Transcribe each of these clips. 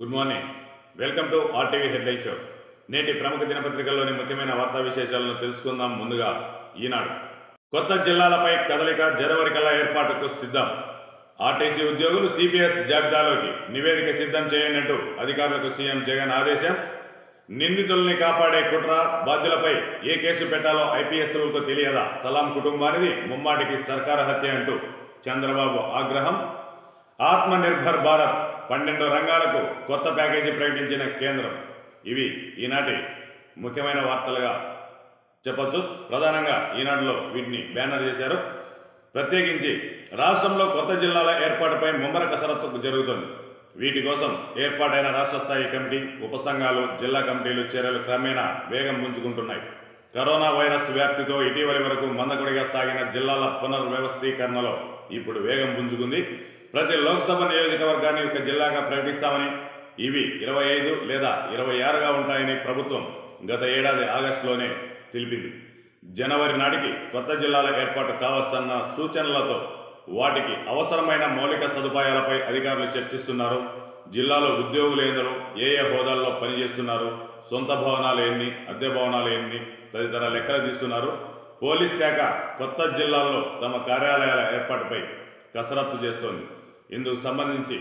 good morning welcome to RTV headline show నేటి ప్రముఖ దినపత్రికల్లోని ముఖ్యమైన వార్తా విశేషాలను తెలుసుకుందాం ముందుగా ఈనాడు కొత్త జిల్లాలపై కదలిక జనవరి కల్లా ఏర్పాటుకు సిద్ధం ఆర్టీసీ ఉద్యోగులు సిపిఎస్ జాబితాలోకి నివేదిక సిద్ధం చేయండి అధికారులకు సీఎం జగన్ ఆదేశం నిందితుల్ని కాపాడే కుట్ర బాధ్యులపై ఏ కేసు పెట్టాలో ఐపీఎస్లకు తెలియదా సలాం కుటుంబానిది ముమ్మాటికి సర్కారు హత్య అంటూ చంద్రబాబు ఆగ్రహం ఆత్మ నిర్భర్ భారత్ పన్నెండు రంగాలకు కొత్త ప్యాకేజీ ప్రకటించిన కేంద్రం ఇవి ఈనాటి ముఖ్యమైన వార్తలుగా చెప్పొచ్చు ప్రధానంగా ఈనాడులో వీటిని బ్యానర్ చేశారు ప్రత్యేకించి రాష్ట్రంలో కొత్త జిల్లాల ఏర్పాటుపై ముమ్మర కసరత్తు జరుగుతోంది వీటి కోసం ఏర్పాటైన రాష్ట్ర స్థాయి కమిటీ ఉపసంఘాలు జిల్లా కమిటీలు చర్యలు క్రమేణా వేగం పుంజుకుంటున్నాయి కరోనా వైరస్ వ్యాప్తితో ఇటీవలి వరకు మందకొడిగా సాగిన జిల్లాల పునర్వ్యవస్థీకరణలో ఇప్పుడు వేగం పుంజుకుంది ప్రతి లోక్సభ నియోజకవర్గాన్ని ఒక జిల్లాగా ప్రకటిస్తామని ఇవి ఇరవై ఐదు లేదా ఇరవై ఆరుగా ఉంటాయని ప్రభుత్వం గత ఏడాది ఆగస్టులోనే తెలిపింది జనవరి నాటికి కొత్త జిల్లాల ఏర్పాటు కావచ్చన్న సూచనలతో వాటికి అవసరమైన మౌలిక సదుపాయాలపై అధికారులు చర్చిస్తున్నారు జిల్లాలో ఉద్యోగులు ఎందరో ఏ ఏ హోదాల్లో పనిచేస్తున్నారు సొంత భవనాలు ఎన్ని అద్దె భవనాలు ఎన్ని తదితర లెక్కలు తీస్తున్నారు పోలీస్ శాఖ కొత్త జిల్లాల్లో తమ కార్యాలయాల ఏర్పాటుపై కసరత్తు చేస్తోంది ఇందుకు సంబంధించి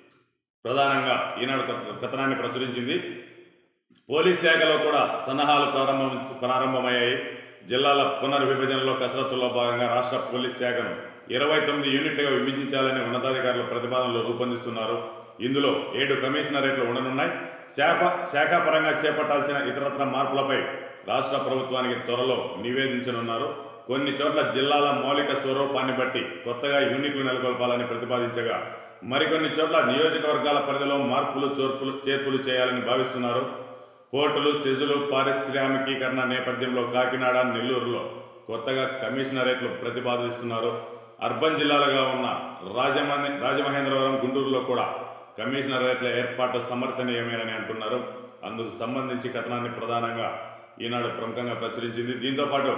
ప్రధానంగా ఈనాడు కథ- కథనాన్ని ప్రచురించింది పోలీస్ శాఖలో కూడా సన్నాహాలు ప్రారంభం ప్రారంభమయ్యాయి జిల్లాల పునర్విభజనలో కసరత్తులో భాగంగా రాష్ట్ర పోలీస్ శాఖను ఇరవై తొమ్మిది యూనిట్లుగా విభజించాలని ఉన్నతాధికారులు ప్రతిపాదనలు రూపొందిస్తున్నారు ఇందులో ఏడు కమిషనరేట్లు ఉండనున్నాయి శాఖ శాఖాపరంగా చేపట్టాల్సిన ఇతరత్ర మార్పులపై రాష్ట్ర ప్రభుత్వానికి త్వరలో నివేదించనున్నారు కొన్ని చోట్ల జిల్లాల మౌలిక స్వరూపాన్ని బట్టి కొత్తగా యూనిట్లు నెలకొల్పాలని ప్రతిపాదించగా మరికొన్ని చోట్ల నియోజకవర్గాల పరిధిలో మార్పులు చోర్పులు చేర్పులు చేయాలని భావిస్తున్నారు పోర్టులు సెజులు పారిశ్రామికీకరణ నేపథ్యంలో కాకినాడ నెల్లూరులో కొత్తగా కమిషనరేట్లు ప్రతిపాదిస్తున్నారు అర్బన్ జిల్లాలుగా ఉన్న రాజమహే రాజమహేంద్రవరం గుంటూరులో కూడా కమిషనరేట్ల ఏర్పాటు సమర్థనీయమేనని అంటున్నారు అందుకు సంబంధించి కథనాన్ని ప్రధానంగా ఈనాడు ప్రముఖంగా ప్రచురించింది దీంతో పాటు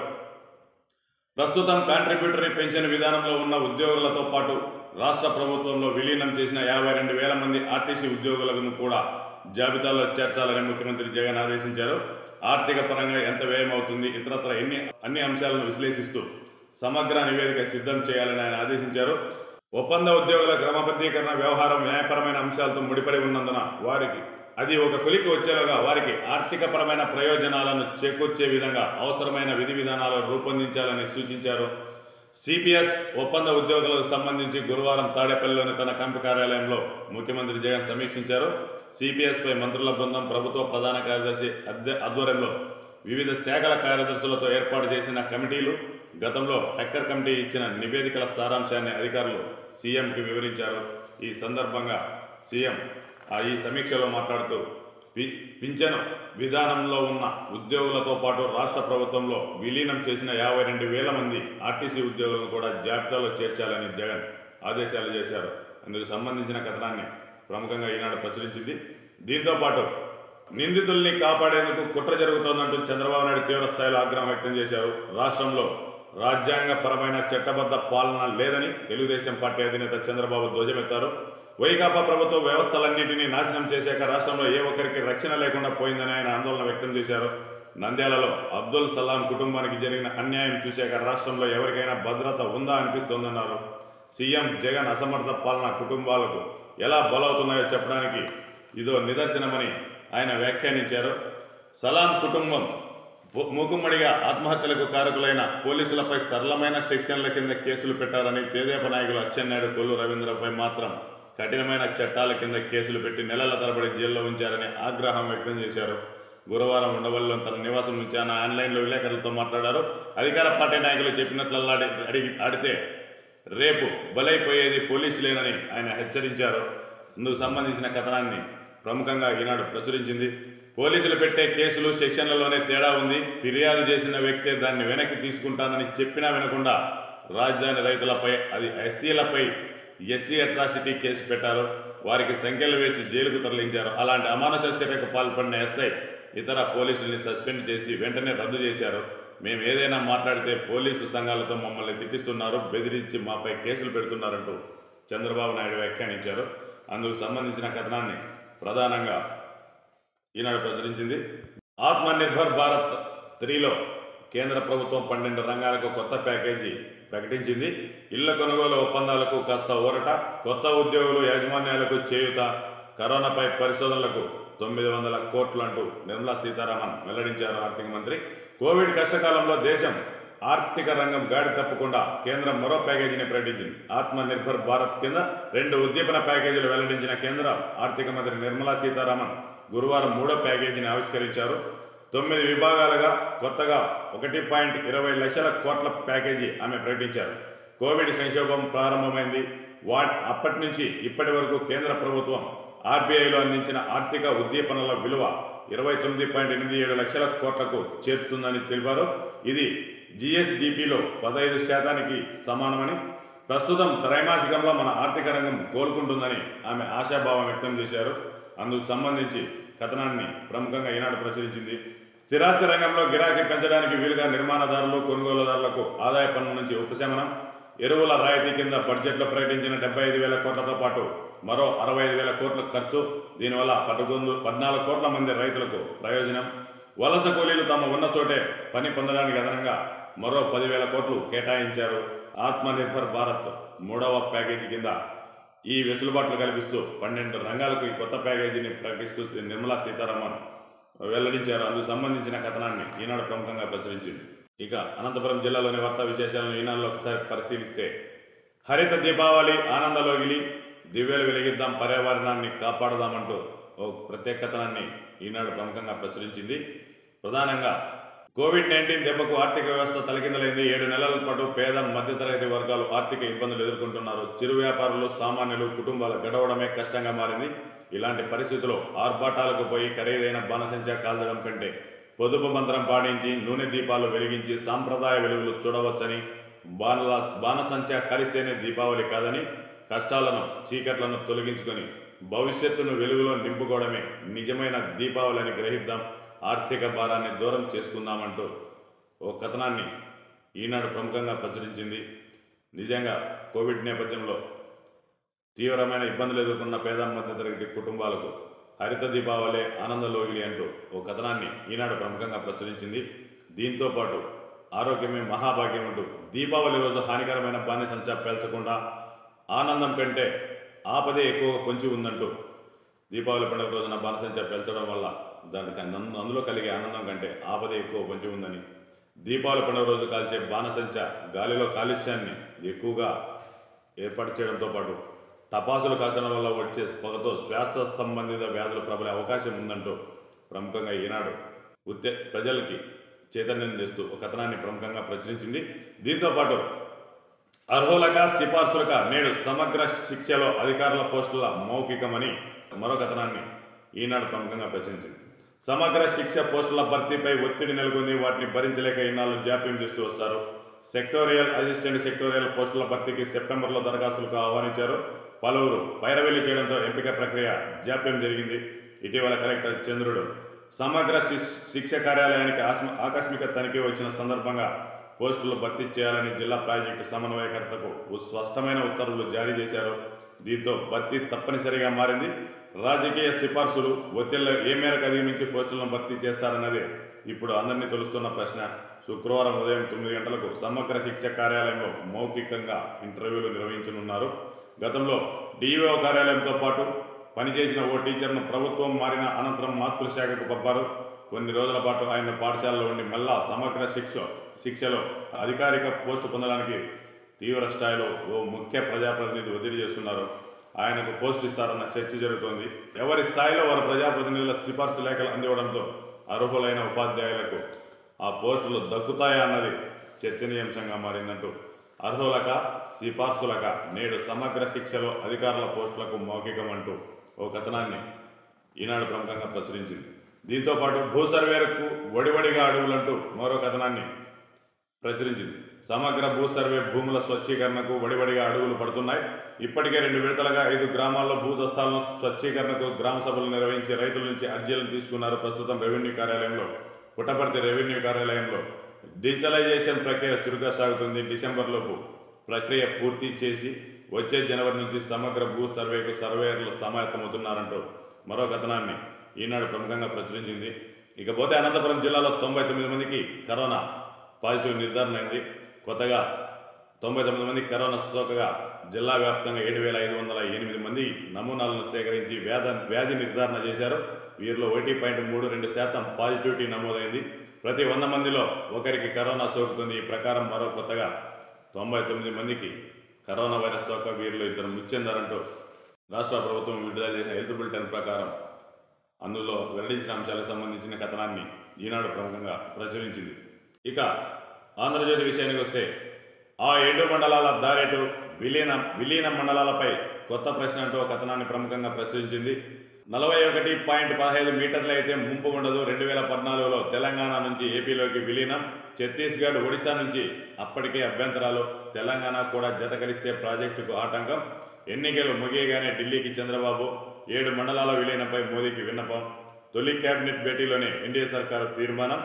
ప్రస్తుతం కాంట్రిబ్యూటరీ పెన్షన్ విధానంలో ఉన్న ఉద్యోగులతో పాటు రాష్ట్ర ప్రభుత్వంలో విలీనం చేసిన యాభై రెండు వేల మంది ఆర్టీసీ ఉద్యోగులను కూడా జాబితాలో చేర్చాలని ముఖ్యమంత్రి జగన్ ఆదేశించారు ఆర్థిక పరంగా ఎంత వ్యయం అవుతుంది ఇతరత్ర ఎన్ని అన్ని అంశాలను విశ్లేషిస్తూ సమగ్ర నివేదిక సిద్ధం చేయాలని ఆయన ఆదేశించారు ఒప్పంద ఉద్యోగుల క్రమబద్ధీకరణ వ్యవహారం న్యాయపరమైన అంశాలతో ముడిపడి ఉన్నందున వారికి అది ఒక కొలికి వచ్చేలాగా వారికి ఆర్థికపరమైన ప్రయోజనాలను చేకూర్చే విధంగా అవసరమైన విధి విధానాలు రూపొందించాలని సూచించారు సిపిఎస్ ఒప్పంద ఉద్యోగులకు సంబంధించి గురువారం తాడేపల్లిలోని తన క్యాంపు కార్యాలయంలో ముఖ్యమంత్రి జగన్ సమీక్షించారు సిపిఎస్ పై మంత్రుల బృందం ప్రభుత్వ ప్రధాన కార్యదర్శి అధ్య ఆధ్వర్యంలో వివిధ శాఖల కార్యదర్శులతో ఏర్పాటు చేసిన కమిటీలు గతంలో టక్కర్ కమిటీ ఇచ్చిన నివేదికల సారాంశాన్ని అధికారులు సీఎంకి వివరించారు ఈ సందర్భంగా సీఎం ఆ ఈ సమీక్షలో మాట్లాడుతూ పి- పింఛను విధానంలో ఉన్న ఉద్యోగులతో పాటు రాష్ట్ర ప్రభుత్వంలో విలీనం చేసిన యాభై రెండు వేల మంది ఆర్టీసీ ఉద్యోగులను కూడా జాబితాలో చేర్చాలని జగన్ ఆదేశాలు చేశారు అందుకు సంబంధించిన కథనాన్ని ప్రముఖంగా ఈనాడు ప్రచురించింది దీంతో పాటు నిందితుల్ని కాపాడేందుకు కుట్ర జరుగుతోందంటూ చంద్రబాబు నాయుడు తీవ్ర స్థాయిలో ఆగ్రహం వ్యక్తం చేశారు రాష్ట్రంలో రాజ్యాంగపరమైన చట్టబద్ధ పాలన లేదని తెలుగుదేశం పార్టీ అధినేత చంద్రబాబు ధ్వజమెత్తారు వైకాపా ప్రభుత్వ వ్యవస్థలన్నింటినీ నాశనం చేశాక రాష్ట్రంలో ఏ ఒక్కరికి రక్షణ లేకుండా పోయిందని ఆయన ఆందోళన వ్యక్తం చేశారు నంద్యాలలో అబ్దుల్ సలాం కుటుంబానికి జరిగిన అన్యాయం చూశాక రాష్ట్రంలో ఎవరికైనా భద్రత ఉందా అనిపిస్తోందన్నారు సీఎం జగన్ అసమర్థ పాలన కుటుంబాలకు ఎలా బలవుతున్నాయో చెప్పడానికి ఇదో నిదర్శనమని ఆయన వ్యాఖ్యానించారు సలాం కుటుంబం పు- మూకుమ్మడిగా ఆత్మహత్యలకు కారకులైన పోలీసులపై సరళమైన సెక్షన్ల కింద కేసులు పెట్టారని తెదేపా నాయకులు అచ్చెన్నాయుడు కొల్లు రవీంద్రపై మాత్రం కఠినమైన చట్టాల కింద కేసులు పెట్టి నెలల తరబడి జైల్లో ఉంచారని ఆగ్రహం వ్యక్తం చేశారు గురువారం ఉండవల్లిలో తన నివాసం నుంచి ఆయన ఆన్లైన్లో విలేకరులతో మాట్లాడారు అధికార పార్టీ నాయకులు చెప్పినట్లల్లా అడి అడిగి ఆడితే రేపు బలైపోయేది పోలీసులేనని ఆయన హెచ్చరించారు ఇందుకు సంబంధించిన కథనాన్ని ప్రముఖంగా ఈనాడు ప్రచురించింది పోలీసులు పెట్టే కేసులు సెక్షన్లలోనే తేడా ఉంది ఫిర్యాదు చేసిన వ్యక్తే దాన్ని వెనక్కి తీసుకుంటానని చెప్పినా వినకుండా రాజధాని రైతులపై అది ఎస్సీలపై ఎస్సీ అట్రాసిటీ కేసు పెట్టారు వారికి సంఖ్యలు వేసి జైలుకు తరలించారు అలాంటి అమానుష చర్యకు పాల్పడిన ఎస్ఐ ఇతర పోలీసుల్ని సస్పెండ్ చేసి వెంటనే రద్దు చేశారు మేము ఏదైనా మాట్లాడితే పోలీసు సంఘాలతో మమ్మల్ని తిట్టిస్తున్నారు బెదిరించి మాపై కేసులు పెడుతున్నారంటూ చంద్రబాబు నాయుడు వ్యాఖ్యానించారు అందుకు సంబంధించిన కథనాన్ని ప్రధానంగా ఈనాడు ప్రచురించింది ఆత్మనిర్భర్ భారత్ త్రీలో కేంద్ర ప్రభుత్వం పన్నెండు రంగాలకు కొత్త ప్యాకేజీ ప్రకటించింది ఇళ్ల కొనుగోలు ఒప్పందాలకు కాస్త ఊరట కొత్త ఉద్యోగులు యాజమాన్యాలకు చేయుత కరోనాపై పరిశోధనలకు తొమ్మిది వందల కోట్లు అంటూ నిర్మలా సీతారామన్ వెల్లడించారు ఆర్థిక మంత్రి కోవిడ్ కష్టకాలంలో దేశం ఆర్థిక రంగం గాడి తప్పకుండా కేంద్రం మరో ప్యాకేజీని ప్రకటించింది ఆత్మ నిర్భర్ భారత్ కింద రెండు ఉద్దీపన ప్యాకేజీలు వెల్లడించిన కేంద్ర ఆర్థిక మంత్రి నిర్మలా సీతారామన్ గురువారం మూడో ప్యాకేజీని ఆవిష్కరించారు తొమ్మిది విభాగాలుగా కొత్తగా ఒకటి పాయింట్ ఇరవై లక్షల కోట్ల ప్యాకేజీ ఆమె ప్రకటించారు కోవిడ్ సంక్షోభం ప్రారంభమైంది వా అప్పటి నుంచి ఇప్పటి వరకు కేంద్ర ప్రభుత్వం ఆర్బీఐలో అందించిన ఆర్థిక ఉద్దీపనల విలువ ఇరవై తొమ్మిది పాయింట్ ఎనిమిది ఏడు లక్షల కోట్లకు చేరుతుందని తెలిపారు ఇది జిఎస్డిపిలో పదహైదు శాతానికి సమానమని ప్రస్తుతం త్రైమాసికంలో మన ఆర్థిక రంగం కోలుకుంటుందని ఆమె ఆశాభావం వ్యక్తం చేశారు అందుకు సంబంధించి కథనాన్ని ప్రముఖంగా ఈనాడు ప్రచురించింది స్థిరాస్తి రంగంలో గిరాకీ పెంచడానికి వీలుగా నిర్మాణదారులు కొనుగోలుదారులకు ఆదాయ పన్ను నుంచి ఉపశమనం ఎరువుల రాయితీ కింద బడ్జెట్లో ప్రకటించిన డెబ్బై ఐదు వేల కోట్లతో పాటు మరో అరవై ఐదు వేల కోట్ల ఖర్చు దీనివల్ల పదకొండు పద్నాలుగు కోట్ల మంది రైతులకు ప్రయోజనం వలస కూలీలు తమ ఉన్న చోటే పని పొందడానికి అదనంగా మరో పదివేల కోట్లు కేటాయించారు ఆత్మనిర్భర్ భారత్ మూడవ ప్యాకేజీ కింద ఈ వెసులుబాట్లు కల్పిస్తూ పన్నెండు రంగాలకు ఈ కొత్త ప్యాకేజీని ప్రకటిస్తూ శ్రీ నిర్మలా సీతారామన్ వెల్లడించారు అందుకు సంబంధించిన కథనాన్ని ఈనాడు ప్రముఖంగా ప్రచురించింది ఇక అనంతపురం జిల్లాలోని వార్తా విశేషాలను ఈనాడులో ఒకసారి పరిశీలిస్తే హరిత దీపావళి ఆనందలోగిలి దివ్యలు వెలిగిద్దాం పర్యావరణాన్ని కాపాడదామంటూ ఓ ప్రత్యేక కథనాన్ని ఈనాడు ప్రముఖంగా ప్రచురించింది ప్రధానంగా కోవిడ్ నైన్టీన్ దెబ్బకు ఆర్థిక వ్యవస్థ తలకిందలైంది ఏడు నెలల పాటు పేద మధ్యతరగతి వర్గాలు ఆర్థిక ఇబ్బందులు ఎదుర్కొంటున్నారు చిరు వ్యాపారులు సామాన్యులు కుటుంబాలు గడవడమే కష్టంగా మారింది ఇలాంటి పరిస్థితుల్లో ఆర్భాటాలకు పోయి ఖరీదైన బాణసంచా కాల్చడం కంటే పొదుపు మంత్రం పాటించి నూనె దీపాలు వెలిగించి సాంప్రదాయ వెలుగులు చూడవచ్చని బాణల బాణసంచా కలిస్తేనే దీపావళి కాదని కష్టాలను చీకట్లను తొలగించుకొని భవిష్యత్తును వెలుగులో నింపుకోవడమే నిజమైన దీపావళి అని గ్రహిద్దాం ఆర్థిక భారాన్ని దూరం చేసుకుందామంటూ ఓ కథనాన్ని ఈనాడు ప్రముఖంగా ప్రచురించింది నిజంగా కోవిడ్ నేపథ్యంలో తీవ్రమైన ఇబ్బందులు ఎదుర్కొన్న పేద మధ్యతరగతి కుటుంబాలకు హరిత దీపావళి ఆనందలోగిలి అంటూ ఓ కథనాన్ని ఈనాడు ప్రముఖంగా ప్రచురించింది దీంతో పాటు ఆరోగ్యమే మహాభాగ్యం అంటూ దీపావళి రోజు హానికరమైన బాణ్యసంచా పేల్చకుండా ఆనందం కంటే ఆపదే ఎక్కువగా పొంచి ఉందంటూ దీపావళి పండుగ రోజున బాణసంచా పేల్చడం వల్ల దానికి అన్నం- అందులో కలిగే ఆనందం కంటే ఆపద ఎక్కువ పొంచి ఉందని దీపావళి పండుగ రోజు కాల్చే బాణసంచ గాలిలో కాలుష్యాన్ని ఎక్కువగా ఏర్పాటు చేయడంతో పాటు టపాసులు కాల్చడం వల్ల వచ్చే పొగతో శ్వాస సంబంధిత వ్యాధులు ప్రబలే అవకాశం ఉందంటూ ప్రముఖంగా ఈనాడు ఉత్తే ప్రజలకి చైతన్యం చేస్తూ ఒక కథనాన్ని ప్రముఖంగా ప్రచురించింది దీంతో పాటు అర్హులక సిఫార్సులక నేడు సమగ్ర శిక్షలో అధికారుల పోస్టుల మౌఖికమని మరో కథనాన్ని ఈనాడు ప్రముఖంగా ప్రచురించింది సమగ్ర శిక్ష పోస్టుల భర్తీపై ఒత్తిడి నెలకొంది వాటిని భరించలేక ఇన్నాళ్ళు జాప్యం చేస్తూ వస్తారు సెక్టోరియల్ అసిస్టెంట్ సెక్టోరియల్ పోస్టుల భర్తీకి సెప్టెంబర్లో దరఖాస్తులకు ఆహ్వానించారు పలువురు పైరవెల్లి చేయడంతో ఎంపిక ప్రక్రియ జాప్యం జరిగింది ఇటీవల కలెక్టర్ చంద్రుడు సమగ్ర శిస్- శిక్ష కార్యాలయానికి ఆస్మ- ఆకస్మిక తనిఖీ వచ్చిన సందర్భంగా పోస్టులు భర్తీ చేయాలని జిల్లా ప్రాజెక్టు సమన్వయకర్తకు ఉ- స్పష్టమైన ఉత్తర్వులు జారీ చేశారు దీంతో భర్తీ తప్పనిసరిగా మారింది రాజకీయ సిఫార్సులు ఒత్తిళ్ల ఏ మేరకు అధిగమించి పోస్టులను భర్తీ చేస్తారన్నదే ఇప్పుడు అందరినీ తెలుస్తున్న ప్రశ్న శుక్రవారం ఉదయం తొమ్మిది గంటలకు సమగ్ర శిక్ష కార్యాలయంలో మౌఖికంగా ఇంటర్వ్యూలు నిర్వహించనున్నారు గతంలో డిఈఓ కార్యాలయంతో పాటు పనిచేసిన ఓ టీచర్ను ప్రభుత్వం మారిన అనంతరం మాతృశాఖకు పంపారు కొన్ని రోజుల పాటు ఆయన పాఠశాలలో ఉండి మళ్ళా సమగ్ర శిక్ష శిక్షలో అధికారిక పోస్టు పొందడానికి తీవ్ర స్థాయిలో ఓ ముఖ్య ప్రజాప్రతినిధి ఒత్తిడి చేస్తున్నారు ఆయనకు పోస్ట్ ఇస్తారన్న చర్చ జరుగుతోంది ఎవరి స్థాయిలో వారు ప్రజాప్రతినిధుల సిఫార్సు లేఖలు అందివ్వడంతో అర్హులైన ఉపాధ్యాయులకు ఆ పోస్టులు దక్కుతాయా అన్నది చర్చనీయాంశంగా మారిందంటూ అర్హులక సిఫార్సులక నేడు సమగ్ర శిక్షలో అధికారుల పోస్టులకు మౌఖికం అంటూ ఓ కథనాన్ని ఈనాడు ప్రముఖంగా ప్రచురించింది దీంతో పాటు భూ సర్వేలకు వడివడిగా అడుగులంటూ మరో కథనాన్ని ప్రచురించింది సమగ్ర భూ సర్వే భూముల స్వచ్ఛీకరణకు వడివడిగా అడుగులు పడుతున్నాయి ఇప్పటికే రెండు విడతలుగా ఐదు గ్రామాల్లో భూ దస్తాలను స్వచ్ఛీకరణకు గ్రామ సభలు నిర్వహించి రైతుల నుంచి అర్జీలను తీసుకున్నారు ప్రస్తుతం రెవెన్యూ కార్యాలయంలో పుట్టపర్తి రెవెన్యూ కార్యాలయంలో డిజిటలైజేషన్ ప్రక్రియ చురుగ్గా సాగుతుంది డిసెంబర్లోపు ప్రక్రియ పూర్తి చేసి వచ్చే జనవరి నుంచి సమగ్ర భూ సర్వేకు సర్వేయర్లు సమాయత్తమవుతున్నారంటూ మరో కథనాన్ని ఈనాడు ప్రముఖంగా ప్రచురించింది ఇకపోతే అనంతపురం జిల్లాలో తొంభై తొమ్మిది మందికి కరోనా పాజిటివ్ నిర్ధారణ అయింది కొత్తగా తొంభై తొమ్మిది మందికి కరోనా సోకగా జిల్లా వ్యాప్తంగా ఏడు వేల ఐదు వందల ఎనిమిది మంది నమూనాలను సేకరించి వ్యాధ వ్యాధి నిర్ధారణ చేశారు వీరిలో ఒకటి పాయింట్ మూడు రెండు శాతం పాజిటివిటీ నమోదైంది ప్రతి వంద మందిలో ఒకరికి కరోనా సోకుతుంది ఈ ప్రకారం మరో కొత్తగా తొంభై తొమ్మిది మందికి కరోనా వైరస్ సోక వీరిలో ఇద్దరు మృతి చెందారంటూ రాష్ట్ర ప్రభుత్వం విడుదల చేసిన హెల్త్ బులెటిన్ ప్రకారం అందులో వెల్లడించిన అంశాలకు సంబంధించిన కథనాన్ని ఈనాడు ప్రముఖంగా ప్రచురించింది ఇక ఆంధ్రజ్యోతి విషయానికి వస్తే ఆ ఏడు మండలాల దారేటు విలీన విలీన మండలాలపై కొత్త ప్రశ్న అంటూ ఒక కథనాన్ని ప్రముఖంగా ప్రచురించింది నలభై ఒకటి పాయింట్ పదహైదు మీటర్లు అయితే ముంపు ఉండదు రెండు వేల పద్నాలుగులో తెలంగాణ నుంచి ఏపీలోకి విలీనం ఛత్తీస్గఢ్ ఒడిశా నుంచి అప్పటికే అభ్యంతరాలు తెలంగాణ కూడా జత కలిస్తే ప్రాజెక్టుకు ఆటంకం ఎన్నికలు ముగియగానే ఢిల్లీకి చంద్రబాబు ఏడు మండలాల విలీనంపై మోదీకి విన్నపం తొలి కేబినెట్ భేటీలోనే ఎన్డీఏ సర్కారు తీర్మానం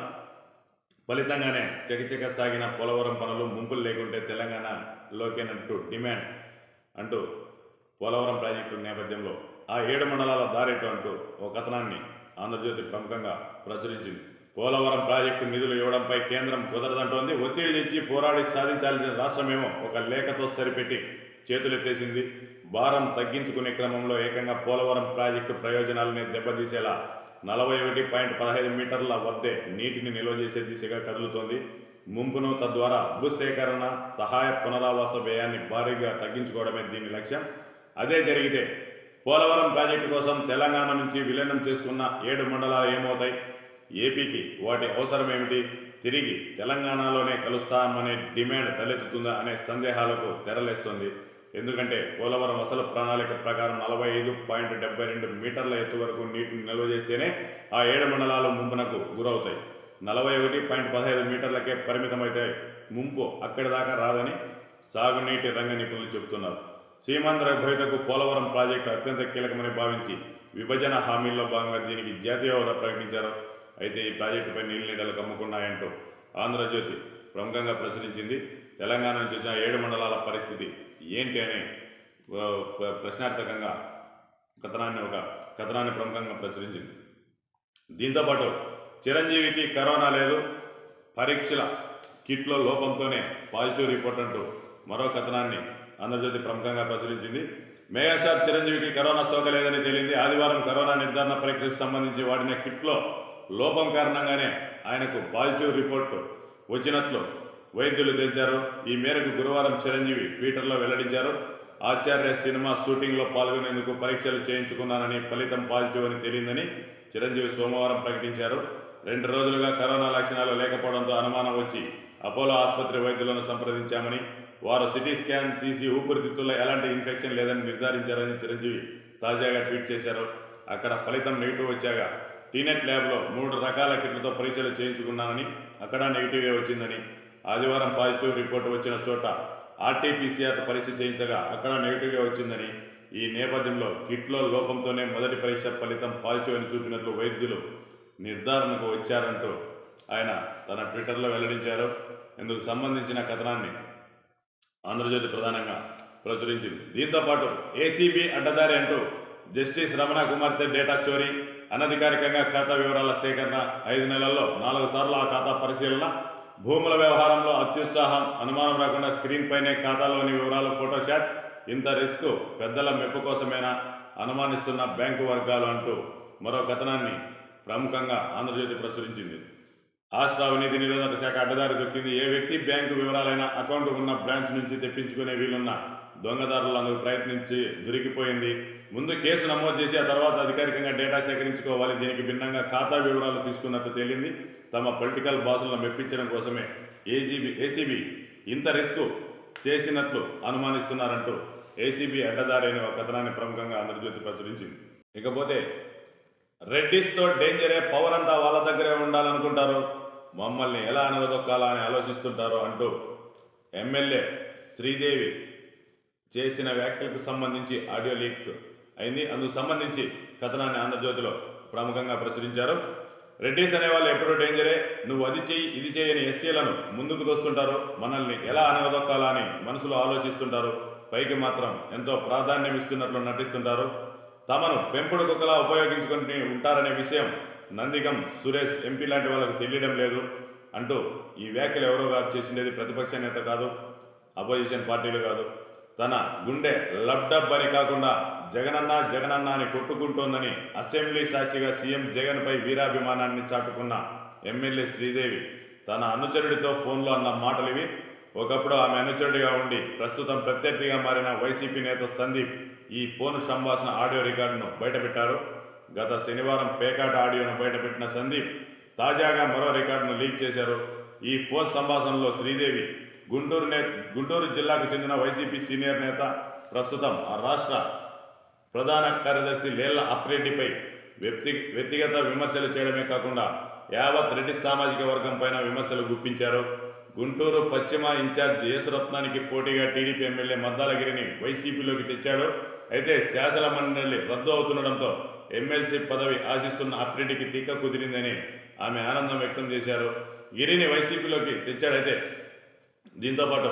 ఫలితంగానే చకచక సాగిన పోలవరం పనులు ముంపులు లేకుంటే తెలంగాణలోకేనంటూ డిమాండ్ అంటూ పోలవరం ప్రాజెక్టు నేపథ్యంలో ఆ ఏడు మండలాల దారేటు అంటూ ఓ కథనాన్ని ఆంధ్రజ్యోతి ప్రముఖంగా ప్రచురించింది పోలవరం ప్రాజెక్టు నిధులు ఇవ్వడంపై కేంద్రం కుదరదంటోంది ఒత్తిడి తెచ్చి పోరాడి సాధించాల్సిన రాష్ట్రమేమో ఒక లేఖతో సరిపెట్టి చేతులెత్తేసింది భారం తగ్గించుకునే క్రమంలో ఏకంగా పోలవరం ప్రాజెక్టు ప్రయోజనాలని దెబ్బతీసేలా నలభై ఒకటి పాయింట్ పదహైదు మీటర్ల వద్దే నీటిని నిల్వ చేసే దిశగా కదులుతోంది ముంపును తద్వారా భూసేకరణ సహాయ పునరావాస వ్యయాన్ని భారీగా తగ్గించుకోవడమే దీని లక్ష్యం అదే జరిగితే పోలవరం ప్రాజెక్టు కోసం తెలంగాణ నుంచి విలీనం చేసుకున్న ఏడు మండలాలు ఏమవుతాయి ఏపీకి వాటి అవసరం ఏమిటి తిరిగి తెలంగాణలోనే కలుస్తామనే డిమాండ్ తలెత్తుతుందా అనే సందేహాలకు తెరలేస్తుంది ఎందుకంటే పోలవరం అసలు ప్రణాళిక ప్రకారం నలభై ఐదు పాయింట్ డెబ్బై రెండు మీటర్ల ఎత్తు వరకు నీటిని నిల్వ చేస్తేనే ఆ ఏడు మండలాలు ముంపునకు గురవుతాయి నలభై ఒకటి పాయింట్ పదహైదు మీటర్లకే పరిమితమైతే ముంపు అక్కడి దాకా రాదని సాగునీటి రంగ నిపుణులు చెబుతున్నారు సీమాంధ్ర భవితకు పోలవరం ప్రాజెక్టు అత్యంత కీలకమని భావించి విభజన హామీల్లో భాగంగా దీనికి జాతీయ హోదా ప్రకటించారు అయితే ఈ ప్రాజెక్టుపై నీళ్ళనీడలు కమ్ముకున్నాయంటూ ఆంధ్రజ్యోతి ప్రముఖంగా ప్రచురించింది తెలంగాణ నుంచి వచ్చిన ఏడు మండలాల పరిస్థితి ఏంటి అని ఆ, ప్ర- ప్రశ్నార్థకంగా కథనాన్ని ఒక కథనాన్ని ప్రముఖంగా ప్రచురించింది దీంతోపాటు చిరంజీవికి కరోనా లేదు పరీక్షల కిట్లో లోపంతోనే పాజిటివ్ రిపోర్ట్ అంటూ మరో కథనాన్ని ఆంధ్రజ్యోతి ప్రముఖంగా ప్రచురించింది మెగాస్టార్ చిరంజీవికి కరోనా సోకలేదని తేలింది ఆదివారం కరోనా నిర్ధారణ పరీక్షకు సంబంధించి వాడిన కిట్లో లోపం కారణంగానే ఆయనకు పాజిటివ్ రిపోర్టు వచ్చినట్లు వైద్యులు తేల్చారు ఈ మేరకు గురువారం చిరంజీవి ట్విట్టర్లో వెల్లడించారు ఆచార్య సినిమా షూటింగ్లో పాల్గొనేందుకు పరీక్షలు చేయించుకున్నానని ఫలితం పాజిటివ్ అని తేలిందని చిరంజీవి సోమవారం ప్రకటించారు రెండు రోజులుగా కరోనా లక్షణాలు లేకపోవడంతో అనుమానం వచ్చి అపోలో ఆసుపత్రి వైద్యులను సంప్రదించామని వారు సిటీ స్కాన్ తీసి ఊపిరితిత్తుల్లో ఎలాంటి ఇన్ఫెక్షన్ లేదని నిర్ధారించారని చిరంజీవి తాజాగా ట్వీట్ చేశారు అక్కడ ఫలితం నెగిటివ్ వచ్చాక టీనెట్ ల్యాబ్లో మూడు రకాల కిట్లతో పరీక్షలు చేయించుకున్నానని అక్కడ నెగిటివే వచ్చిందని ఆదివారం పాజిటివ్ రిపోర్ట్ వచ్చిన చోట ఆర్టీపీసీఆర్ పరీక్ష చేయించగా అక్కడ నెగిటివ్గా వచ్చిందని ఈ నేపథ్యంలో కిట్లో లోపంతోనే మొదటి పరీక్ష ఫలితం పాజిటివ్ అని చూపినట్లు వైద్యులు నిర్ధారణకు వచ్చారంటూ ఆయన తన ట్విట్టర్లో వెల్లడించారు ఇందుకు సంబంధించిన కథనాన్ని ఆంధ్రజ్యోతి ప్రధానంగా ప్రచురించింది దీంతోపాటు ఏసీబీ అడ్డదారి అంటూ జస్టిస్ రమణ కుమార్తె డేటా చోరీ అనధికారికంగా ఖాతా వివరాల సేకరణ ఐదు నెలల్లో నాలుగు సార్లు ఆ ఖాతా పరిశీలన భూముల వ్యవహారంలో అత్యుత్సాహం అనుమానం రాకుండా స్క్రీన్ పైనే ఖాతాలోని వివరాలు ఫోటోషాట్ ఇంత రిస్క్ పెద్దల మెప్పు కోసమేనా అనుమానిస్తున్న బ్యాంకు వర్గాలు అంటూ మరో కథనాన్ని ప్రముఖంగా ఆంధ్రజ్యోతి ప్రచురించింది రాష్ట్ర అవినీతి నిరోధక శాఖ అడ్డదారి దొక్కింది ఏ వ్యక్తి బ్యాంకు వివరాలైనా అకౌంట్ ఉన్న బ్రాంచ్ నుంచి తెప్పించుకునే వీలున్న దొంగదారులు అందుకు ప్రయత్నించి దొరికిపోయింది ముందు కేసు నమోదు చేసి ఆ తర్వాత అధికారికంగా డేటా సేకరించుకోవాలి దీనికి భిన్నంగా ఖాతా వివరాలు తీసుకున్నట్టు తేలింది తమ పొలిటికల్ బాసులను మెప్పించడం కోసమే ఏజీబీ ఏసీబీ ఇంత రిస్క్ చేసినట్లు అనుమానిస్తున్నారంటూ ఏసీబీ అడ్డదారి అనే ఒక కథనాన్ని ప్రముఖంగా ఆంధ్రజ్యోతి ప్రచురించింది ఇకపోతే రెడ్డిస్తో డేంజరే పవర్ అంతా వాళ్ళ దగ్గరే ఉండాలనుకుంటారు మమ్మల్ని ఎలా అనగదొక్కాలా అని ఆలోచిస్తుంటారో అంటూ ఎమ్మెల్యే శ్రీదేవి చేసిన వ్యాఖ్యలకు సంబంధించి ఆడియో లీక్ అయింది అందుకు సంబంధించి కథనాన్ని ఆంధ్రజ్యోతిలో ప్రముఖంగా ప్రచురించారు రెడ్డిస్ అనే వాళ్ళు ఎప్పుడూ డేంజరే నువ్వు అది చెయ్యి ఇది చేయని ఎస్సీలను ముందుకు తోస్తుంటారు మనల్ని ఎలా అనగదొక్కాలా అని మనసులో ఆలోచిస్తుంటారు పైకి మాత్రం ఎంతో ప్రాధాన్యం ఇస్తున్నట్లు నటిస్తుంటారు తమను పెంపుడు కుక్కలా ఉపయోగించుకొని ఉంటారనే విషయం నందిగం సురేష్ ఎంపీ లాంటి వాళ్ళకు తెలియడం లేదు అంటూ ఈ వ్యాఖ్యలు ఎవరో కాదు చేసిండేది ప్రతిపక్ష నేత కాదు అపోజిషన్ పార్టీలు కాదు తన గుండె లబ్డబ్ అని కాకుండా జగనన్న జగనన్న అని కొట్టుకుంటోందని అసెంబ్లీ సాక్షిగా సీఎం జగన్పై వీరాభిమానాన్ని చాటుకున్న ఎమ్మెల్యే శ్రీదేవి తన అనుచరుడితో ఫోన్లో అన్న మాటలు ఇవి ఒకప్పుడు ఆమె అనుచరుడిగా ఉండి ప్రస్తుతం ప్రత్యర్థిగా మారిన వైసీపీ నేత సందీప్ ఈ ఫోన్ సంభాషణ ఆడియో రికార్డును బయటపెట్టారు గత శనివారం పేకాట ఆడియోను బయటపెట్టిన సందీప్ తాజాగా మరో రికార్డును లీక్ చేశారు ఈ ఫోన్ సంభాషణలో శ్రీదేవి గుంటూరు నే గుంటూరు జిల్లాకు చెందిన వైసీపీ సీనియర్ నేత ప్రస్తుతం ఆ రాష్ట్ర ప్రధాన కార్యదర్శి లేళ్ల అప్రెడ్డిపై వ్యక్తి వ్యక్తిగత విమర్శలు చేయడమే కాకుండా యావత్ రెడ్డి సామాజిక వర్గం పైన విమర్శలు గుప్పించారు గుంటూరు పశ్చిమ ఇన్ఛార్జ్ యేసురత్నానికి పోటీగా టీడీపీ ఎమ్మెల్యే మద్దాలగిరిని వైసీపీలోకి తెచ్చాడు అయితే శాసన మండలి రద్దు అవుతుండడంతో ఎమ్మెల్సీ పదవి ఆశిస్తున్న అప్రెడ్డికి తీక కుదిరిందని ఆమె ఆనందం వ్యక్తం చేశారు గిరిని వైసీపీలోకి తెచ్చాడైతే దీంతోపాటు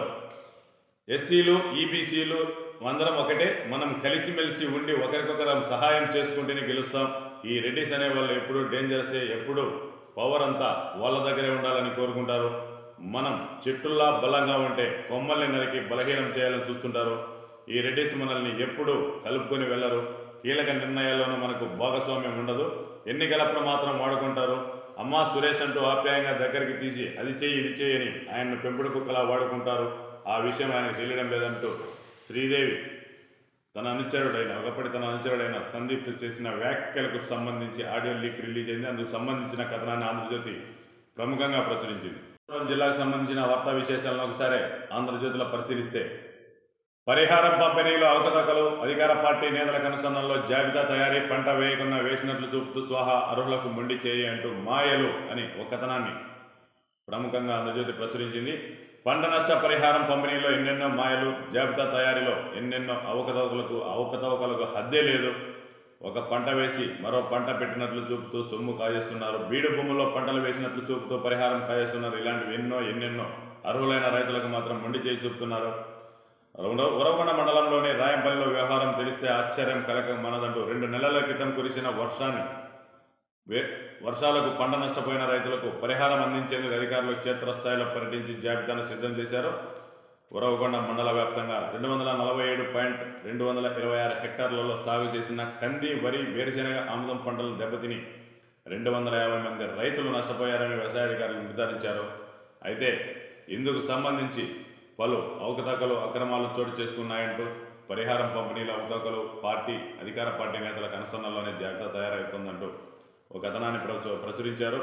ఎస్సీలు ఈబీసీలు అందరం ఒకటే మనం కలిసిమెలిసి ఉండి ఒకరికొకరం సహాయం చేసుకుంటేనే గెలుస్తాం ఈ రెడ్డిస్ అనే వాళ్ళు ఎప్పుడు డేంజరసే ఎప్పుడు పవర్ అంతా వాళ్ళ దగ్గరే ఉండాలని కోరుకుంటారు మనం చెట్టుల్లా బలంగా ఉంటే కొమ్మల్ని నరికి బలహీనం చేయాలని చూస్తుంటారు ఈ రెడ్డిస్ మనల్ని ఎప్పుడు కలుపుకొని వెళ్ళరు కీలక నిర్ణయాల్లోనూ మనకు భాగస్వామ్యం ఉండదు ఎన్నికలప్పుడు మాత్రం వాడుకుంటారు అమ్మా సురేష్ అంటూ ఆప్యాయంగా దగ్గరికి తీసి అది చేయి ఇది చేయి అని ఆయన్ను పెంపుడు కుక్కలా వాడుకుంటారు ఆ విషయం ఆయనకు తెలియడం లేదంటూ శ్రీదేవి తన అనుచరుడైన ఒకప్పటి తన అనుచరుడైన సందీప్ చేసిన వ్యాఖ్యలకు సంబంధించి ఆడియో లీక్ రిలీజ్ అయింది అందుకు సంబంధించిన కథనాన్ని ఆంధ్రజ్యోతి ప్రముఖంగా ప్రచురించింది అనంతపురం జిల్లాకు సంబంధించిన వార్తా విశేషాలను ఒకసారి ఆంధ్రజ్యోతిలో పరిశీలిస్తే పరిహారం పంపిణీలో అవకతవకలు అధికార పార్టీ నేతల కనుసన్నల్లో జాబితా తయారీ పంట వేయకుండా వేసినట్లు చూపుతూ స్వాహా అర్హులకు మొండి చేయి అంటూ మాయలు అని ఒక కథనాన్ని ప్రముఖంగా ఆంధ్రజ్యోతి ప్రచురించింది పంట నష్ట పరిహారం పంపిణీలో ఎన్నెన్నో మాయలు జాబితా తయారీలో ఎన్నెన్నో అవకతవకలకు అవకతవకలకు హద్దే లేదు ఒక పంట వేసి మరో పంట పెట్టినట్లు చూపుతూ సొమ్ము కాజేస్తున్నారు బీడు భూముల్లో పంటలు వేసినట్లు చూపుతూ పరిహారం కాజేస్తున్నారు ఇలాంటివి ఎన్నో ఎన్నెన్నో అర్హులైన రైతులకు మాత్రం మొండి చేయి చూపుతున్నారు ఉర- ఉరవకొండ మండలంలోని రాయంపల్లిలో వ్యవహారం తెలిస్తే ఆశ్చర్యం కలక మనదంటూ రెండు నెలల క్రితం కురిసిన వర్షాన్ని వే వర్షాలకు పంట నష్టపోయిన రైతులకు పరిహారం అందించేందుకు అధికారులు క్షేత్రస్థాయిలో పర్యటించి జాబితాను సిద్ధం చేశారు ఉరవకొండ మండల వ్యాప్తంగా రెండు వందల నలభై ఏడు పాయింట్ రెండు వందల ఇరవై ఆరు హెక్టార్లలో సాగు చేసిన కంది వరి వేరుశెనగ ఆముదం పంటలు దెబ్బతిని రెండు వందల యాభై మంది రైతులు నష్టపోయారని వ్యవసాయ అధికారులు నిర్ధారించారు అయితే ఇందుకు సంబంధించి పలు అవకతవకలు అక్రమాలు చోటు చేసుకున్నాయంటూ పరిహారం పంపిణీల అవకతవకలు పార్టీ అధికార పార్టీ నేతల కనసన్నల్లోనే జాబితా తయారవుతుందంటూ ఒక కథనాన్ని ప్రచు ప్రచురించారు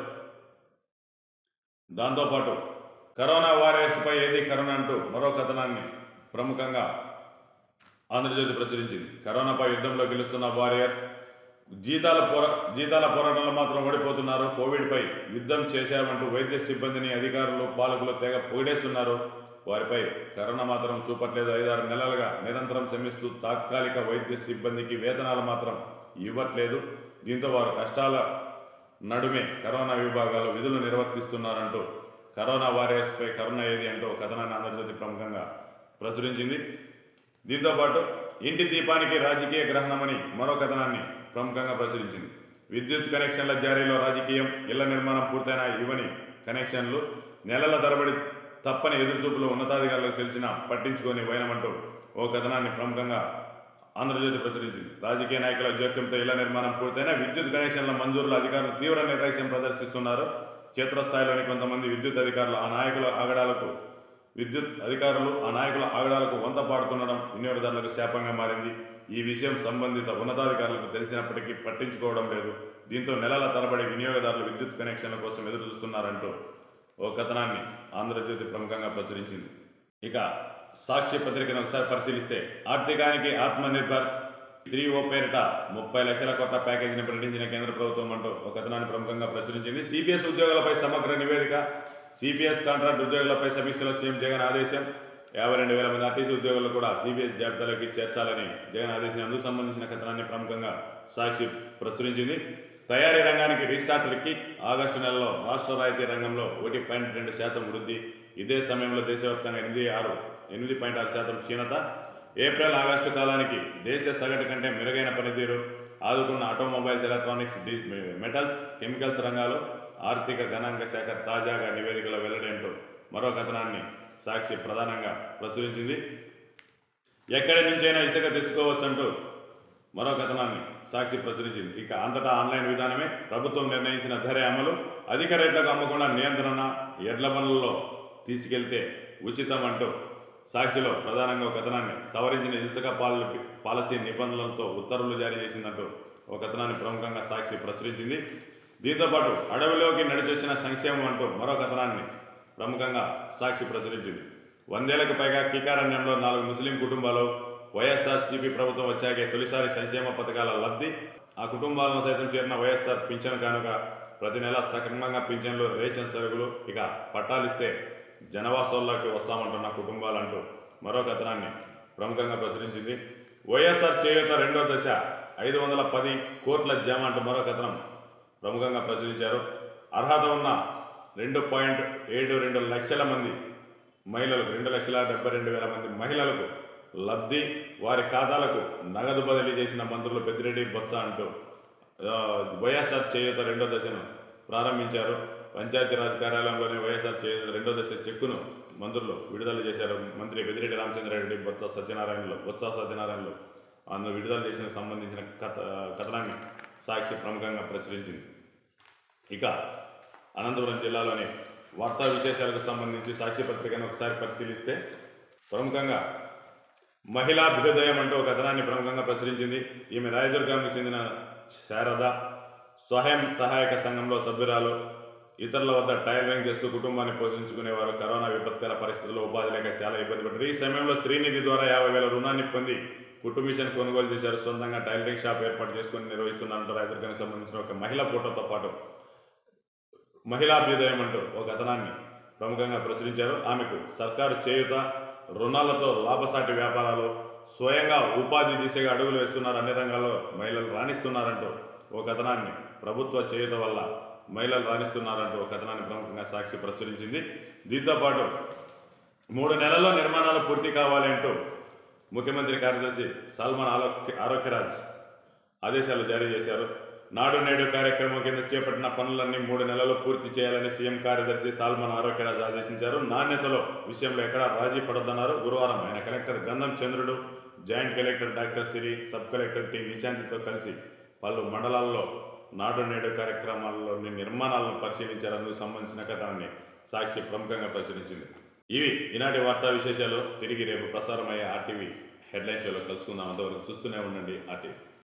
దాంతోపాటు కరోనా వారియర్స్పై ఏది కరోనా అంటూ మరో కథనాన్ని ప్రముఖంగా ఆంధ్రజ్యోతి ప్రచురించింది కరోనాపై యుద్ధంలో గెలుస్తున్న వారియర్స్ జీతాల పోరా జీతాల పోరాటంలో మాత్రం ఓడిపోతున్నారు కోవిడ్పై యుద్ధం చేశామంటూ వైద్య సిబ్బందిని అధికారులు పాలకులు తెగ పొగిడేస్తున్నారు వారిపై కరోనా మాత్రం చూపట్లేదు ఐదారు నెలలుగా నిరంతరం శ్రమిస్తూ తాత్కాలిక వైద్య సిబ్బందికి వేతనాలు మాత్రం ఇవ్వట్లేదు దీంతో వారు కష్టాల నడుమే కరోనా విభాగాలు విధులు నిర్వర్తిస్తున్నారంటూ కరోనా వారియర్స్పై కరోనా ఏది అంటూ ఒక కథనాన్ని ఆంధ్రజ్యోతి ప్రముఖంగా ప్రచురించింది దీంతోపాటు ఇంటి దీపానికి రాజకీయ గ్రహణమని మరో కథనాన్ని ప్రముఖంగా ప్రచురించింది విద్యుత్ కనెక్షన్ల జారీలో రాజకీయం ఇళ్ల నిర్మాణం పూర్తయిన ఇవ్వని కనెక్షన్లు నెలల తరబడి తప్పని ఎదురుచూపులు ఉన్నతాధికారులకు తెలిసినా పట్టించుకొని వైనమంటూ ఓ కథనాన్ని ప్రముఖంగా ఆంధ్రజ్యోతి ప్రచురించింది రాజకీయ నాయకుల జోక్యంతో ఇళ్ల నిర్మాణం పూర్తయిన విద్యుత్ కనెక్షన్ల మంజూరులో అధికారులు తీవ్ర నిర్లక్ష్యం ప్రదర్శిస్తున్నారు క్షేత్రస్థాయిలోని కొంతమంది విద్యుత్ అధికారులు ఆ నాయకుల ఆగడాలకు విద్యుత్ అధికారులు ఆ నాయకుల ఆగడాలకు వంత పాడుతుండడం వినియోగదారులకు శాపంగా మారింది ఈ విషయం సంబంధిత ఉన్నతాధికారులకు తెలిసినప్పటికీ పట్టించుకోవడం లేదు దీంతో నెలల తరబడి వినియోగదారులు విద్యుత్ కనెక్షన్ల కోసం ఎదురు చూస్తున్నారంటూ ఓ కథనాన్ని ఆంధ్రజ్యోతి ప్రముఖంగా ప్రచురించింది ఇక సాక్షి పత్రికను ఒకసారి పరిశీలిస్తే ఆర్థికానికి ఆత్మనిర్భర్ త్రీ ఓ పేరిట ముప్పై లక్షల కొత్త ప్యాకేజీని ప్రకటించిన కేంద్ర ప్రభుత్వం అంటూ ఒక కథనాన్ని ప్రముఖంగా ప్రచురించింది సిపిఎస్ ఉద్యోగులపై సమగ్ర నివేదిక సిపిఎస్ కాంట్రాక్ట్ ఉద్యోగులపై సమీక్షలో సీఎం జగన్ ఆదేశం యాభై రెండు వేల మంది ఆర్టీసీ ఉద్యోగులు కూడా సిపిఎస్ జాబితాలోకి చేర్చాలని జగన్ ఆదేశం అందుకు సంబంధించిన కథనాన్ని ప్రముఖంగా సాక్షి ప్రచురించింది తయారీ రంగానికి రీస్టార్ట్ రిక్కి ఆగస్టు నెలలో రాష్ట్ర రాయితీ రంగంలో ఒకటి పాయింట్ రెండు శాతం వృద్ధి ఇదే సమయంలో దేశవ్యాప్తంగా ఎనిమిది ఆరు ఎనిమిది పాయింట్ ఆరు శాతం క్షీణత ఏప్రిల్ ఆగస్టు కాలానికి దేశ సగటు కంటే మెరుగైన పనితీరు ఆదుకున్న ఆటోమొబైల్స్ ఎలక్ట్రానిక్స్ డి మెటల్స్ కెమికల్స్ రంగాలు ఆర్థిక గణాంక శాఖ తాజాగా నివేదికలో వెల్లడి అంటూ మరో కథనాన్ని సాక్షి ప్రధానంగా ప్రచురించింది ఎక్కడి నుంచైనా ఇసుక తెచ్చుకోవచ్చంటూ మరో కథనాన్ని సాక్షి ప్రచురించింది ఇక అంతటా ఆన్లైన్ విధానమే ప్రభుత్వం నిర్ణయించిన ధర అమలు అధిక రేట్లకు అమ్మకుండా నియంత్రణ ఎడ్ల పనులలో తీసుకెళ్తే ఉచితం అంటూ సాక్షిలో ప్రధానంగా ఒక కథనాన్ని సవరించిన ఇసుక పాల పాలసీ నిబంధనలతో ఉత్తర్వులు జారీ చేసిందంటూ ఒక కథనాన్ని ప్రముఖంగా సాక్షి ప్రచురించింది దీంతోపాటు అడవిలోకి నడిచొచ్చిన సంక్షేమం అంటూ మరో కథనాన్ని ప్రముఖంగా సాక్షి ప్రచురించింది వందేళ్లకు పైగా కీకారణ్యంలో నాలుగు ముస్లిం కుటుంబాలు వైఎస్ఆర్సీపీ ప్రభుత్వం వచ్చాకే తొలిసారి సంక్షేమ పథకాల లబ్ధి ఆ కుటుంబాలను సైతం చేరిన వైఎస్ఆర్ పింఛన్ కానుక ప్రతి నెల సక్రమంగా పింఛన్లు రేషన్ సరుకులు ఇక పట్టాలిస్తే జనవాసంలోకి వస్తామంటున్న కుటుంబాలంటూ మరో కథనాన్ని ప్రముఖంగా ప్రచురించింది వైఎస్ఆర్ చేయూత రెండో దశ ఐదు వందల పది కోట్ల జమ అంటూ మరో కథనం ప్రముఖంగా ప్రచురించారు అర్హత ఉన్న రెండు పాయింట్ ఏడు రెండు లక్షల మంది మహిళలకు రెండు లక్షల డెబ్బై రెండు వేల మంది మహిళలకు లబ్ధి వారి ఖాతాలకు నగదు బదిలీ చేసిన మంత్రులు పెద్దిరెడ్డి బొత్స అంటూ ఆ, వైఎస్ఆర్ చేయూత రెండో దశను ప్రారంభించారు పంచాయతీరాజ్ కార్యాలయంలోని వైఎస్ఆర్ చేయూత రెండో దశ చెక్కును మంత్రులు విడుదల చేశారు మంత్రి పెద్దిరెడ్డి రామచంద్రారెడ్డి బొత్స సత్యనారాయణలు బొత్స సత్యనారాయణలు అందులో విడుదల చేసిన సంబంధించిన కథ కథనాన్ని సాక్షి ప్రముఖంగా ప్రచురించింది ఇక అనంతపురం జిల్లాలోని వార్తా విశేషాలకు సంబంధించి సాక్షి పత్రికను ఒకసారి పరిశీలిస్తే ప్రముఖంగా మహిళా అభ్యుదయం అంటూ ఒక కథనాన్ని ప్రముఖంగా ప్రచురించింది ఈమె రాయదుర్గానికి చెందిన శారద స్వయం సహాయక సంఘంలో సభ్యురాలు ఇతరుల వద్ద టైలరింగ్ చేస్తూ కుటుంబాన్ని పోషించుకునేవారు కరోనా విపత్కర పరిస్థితుల్లో ఉపాధి లేక చాలా ఇబ్బంది పడ్డారు ఈ సమయంలో శ్రీనిధి ద్వారా యాభై వేల రుణాన్ని పొంది కుట్టు మిషన్ కొనుగోలు చేశారు సొంతంగా టైలరింగ్ షాప్ ఏర్పాటు చేసుకుని నిర్వహిస్తున్నారంటూ రాయదుర్గానికి సంబంధించిన ఒక మహిళా ఫోటోతో పాటు మహిళాభ్యుదయం అంటూ ఒక కథనాన్ని ప్రముఖంగా ప్రచురించారు ఆమెకు సర్కారు చేయుత రుణాలతో లాభసాటి వ్యాపారాలు స్వయంగా ఉపాధి దిశగా అడుగులు వేస్తున్నారు అన్ని రంగాల్లో మహిళలు రాణిస్తున్నారంటూ ఒక కథనాన్ని ప్రభుత్వ చేయుత వల్ల మహిళలు రాణిస్తున్నారంటూ ఒక కథనాన్ని ప్రముఖంగా సాక్షి ప్రచురించింది దీంతోపాటు మూడు నెలల్లో నిర్మాణాలు పూర్తి కావాలి అంటూ ముఖ్యమంత్రి కార్యదర్శి సల్మాన్ ఆరోగ్య ఆరోగ్యరాజ్ ఆదేశాలు జారీ చేశారు నాడు నేడు కార్యక్రమం కింద చేపట్టిన పనులన్నీ మూడు నెలల్లో పూర్తి చేయాలని సీఎం కార్యదర్శి సాల్మన్ ఆరోగ్యరాజ్ ఆదేశించారు నాణ్యతలో విషయంలో ఎక్కడా రాజీ పడొద్దన్నారు గురువారం ఆయన collector Gandham Chandrudu joint collector doctor Siri sub collector T నిశాంతితో కలిసి పలు మండలాల్లో నాడు నేడు కార్యక్రమాల్లోని నిర్మాణాలను పరిశీలించారు అందుకు సంబంధించిన కథనాన్ని సాక్షి ప్రముఖంగా ప్రచురించింది ఇవి ఈనాటి వార్తా విశేషాలు తిరిగి రేపు ప్రసారమయ్యే ఆర్టీవీ హెడ్లైన్స్లో కలుసుకుందాం అంతవరకు చూస్తూనే ఉండండి ఆర్టీవీ